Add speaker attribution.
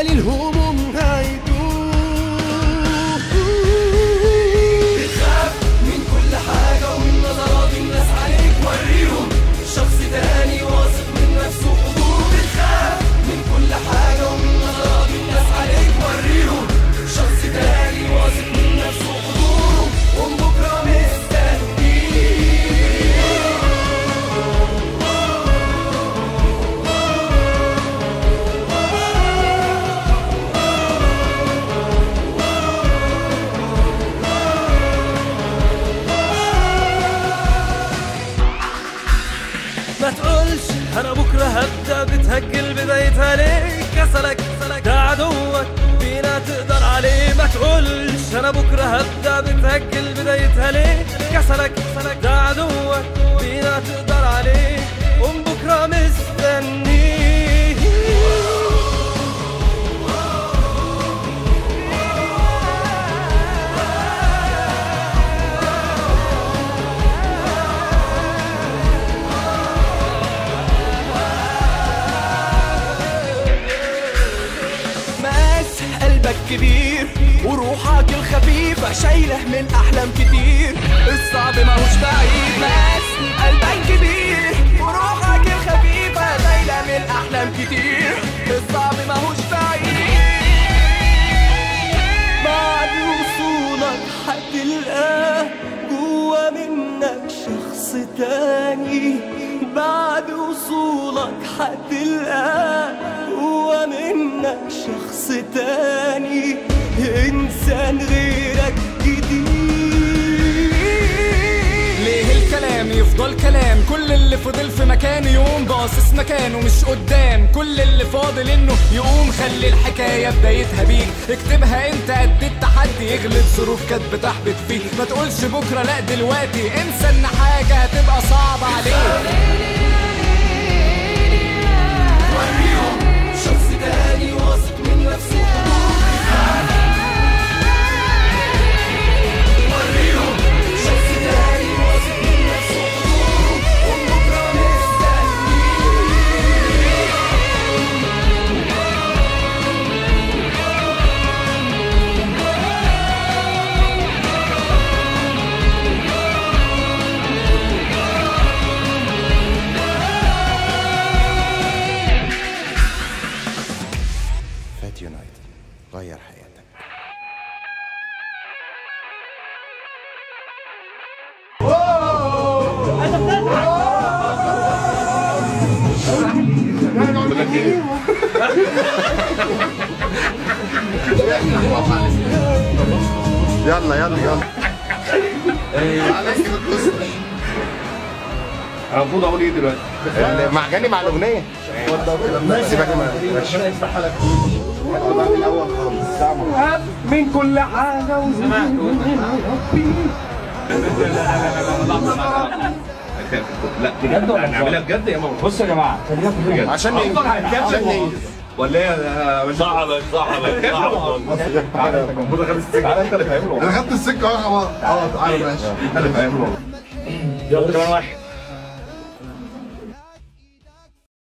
Speaker 1: امل الهموم هيدوم
Speaker 2: بتخاف من كل حاجة ومن نظرات الناس عليك وريهم شخص تاني واثق من نفسه حضور بتخاف من كل حاجة ومن نظرات الناس عليك وريهم شخص تاني واثق من نفسه حضور قوم بكرة مستنيك
Speaker 1: ما تقولش انا بكره هبدا بتهجل بدايتها ليه كسلك ده عدوك فينا تقدر عليه ما تقولش انا بكره هبدا بتهجل بدايتها ليه كسلك ده عدوك فينا تقدر عليه قوم بكره مستنيه
Speaker 2: ماس قلبك كبير وروحك الخفيفة شايلة من أحلام كتير الصعب ماهوش بعيد ماس قلبك كبير وروحك الخفيفة شايلة من أحلام كتير الصعب ماهوش بعيد بعد وصولك هتلقاه جوا منك شخص تاني بعد وصولك هتلقاه جوا منك شخص تاني انسان غيرك جديد
Speaker 3: ليه الكلام يفضل كلام كل اللي فضل في مكانه يقوم باصص مكانه مش قدام كل اللي فاضل انه يقوم خلي الحكايه بدايتها بيك اكتبها انت قد التحدي يغلب ظروف كانت بتحبط فيك ما تقولش بكره لا دلوقتي انسى ان حاجه هتبقى صعبه عليك
Speaker 2: وريهم شخص تاني واثق من نفسه وريهم شخص تاني واثق من نفسه قوم بكرة مستنيك
Speaker 4: فات يونايتد غير حياتك يلا يلا يلا
Speaker 5: المفروض اقول ايه دلوقتي؟
Speaker 4: معجني مع الاغنيه ماشي ماشي
Speaker 5: من كل حاجه لا بجد ولا نعملها بجد يا ماما بصوا يا جماعه بجد
Speaker 4: عشان ننجز. عشان ننجز.
Speaker 5: ولا ايه صاحبك صاحبك صاحبك المفروض اخد السكه انت اللي فاهم
Speaker 4: انا خدت السكه اهو اه تعالى ماشي
Speaker 5: انا اللي فاهم يلا كمان واحد